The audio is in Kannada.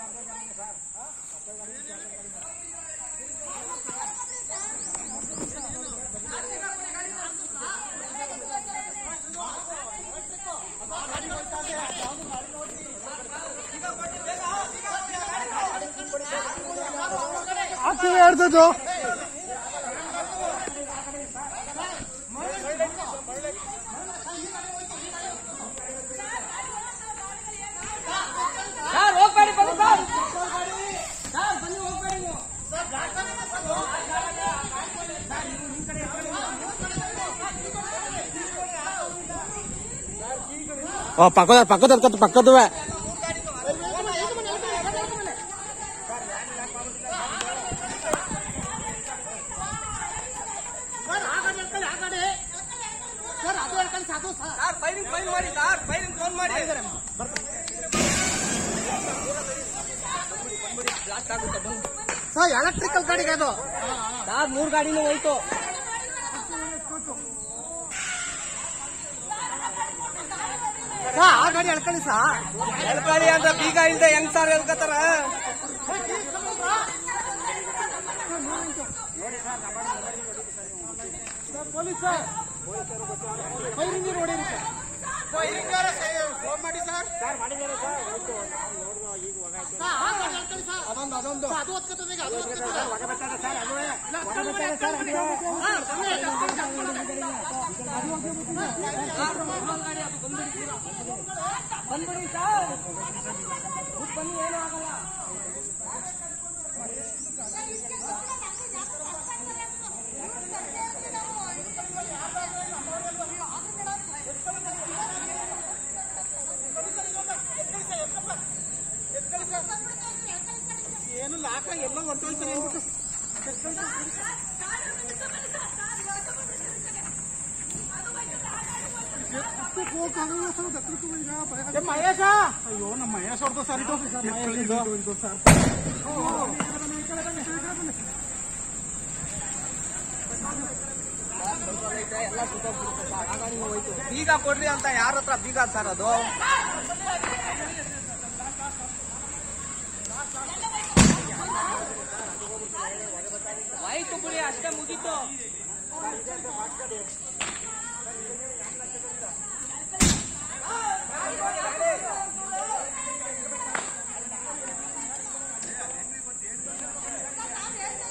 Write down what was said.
ಆಚೆ ಹೇಳ್ದದ್ದು ಸರ್ ಹೋಗ್ಬೇಡಿ ಬನ್ನಿ ಸರ್ ಸರ್ ಬನ್ನಿ ಹೋಗ್ಬೇಡಿ ನೀವು ಓ ಪಕ್ಕದ ಪಕ್ಕದ ಪಕ್ಕದ ಪಕ್ಕದವೇ ಸರ್ ಫೈರಿಂಗ್ ಫೈಲ್ ಮಾಡಿ ಸರ್ ಫೈರಿಂಗ್ ಫೋನ್ ಮಾಡಿ ಬ್ಲಾಸ್ಟ್ ಆಗುತ್ತೆ ಬನ್ನಿ ಸರ್ ಎಲೆಕ್ಟ್ರಿಕಲ್ ಗಾಡಿಗೆ ಅದು ಸರ್ ಮೂರ್ ಗಾಡಿನೂ ಹೋಯ್ತು ಸರ್ ಆ ಗಾಡಿ ಎಳ್ಕೊಳ್ಳಿ ಸರ್ ಎಳ್ಕೊಳ್ಳಿ ಅಂತ ಬೀಗ ಇಲ್ದೆ ಹೆಂಗ್ ಸರ್ ಹೇಳ್ಕತ್ತಾರ ಪೊಲೀಸ್ ಸರ್ ಫೈರಿಂಗ್ ಹೊಡೀರಿ ಸರ್ ಫೋನ್ ಮಾಡಿ ಸರ್ ಅದೊಂದು ಅದೊಂದು ಅದು ಒತ್ಕೊತದೆ ಈಗ, ಅದು ಒತ್ಕೊತದೆ. ಬಂದ್ಬಿಡಿ ಸರ್ ಬನ್ನಿ ಏನೂ ಆಗಲ್ಲ ಏನು ಲಾಕ ಎಲ್ಲ ಹೊಂಟೋಯ್ತಾರೆ ಅಂದ್ಬಿಟ್ಟು ಏ ಮಹೇಶ ಅಯ್ಯೋ ನಮ್ಮ ಮಹೇಶ್ ಅವ್ರದ್ದು ಸರ್ ಇದು ಇದು ಇದು ಸರ್ ಬೀಗ ಕೊಡ್ರಿ ಅಂತ ಯಾರ ಹತ್ರ ಬೀಗ ಸರ್ ಅದು ಆಯ್ತು ಬಿಡಿ ಅಷ್ಟೇ ಮುಗೀತು